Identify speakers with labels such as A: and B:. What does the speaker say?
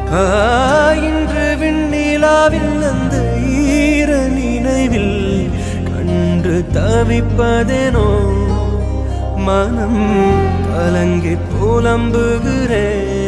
A: ஆ, இன்று விண்ணிலாவில் அந்த ஈர நினைவில் கண்டு தவிப்பதேனோ மனம் கலங்கி புலம்புகிறேன்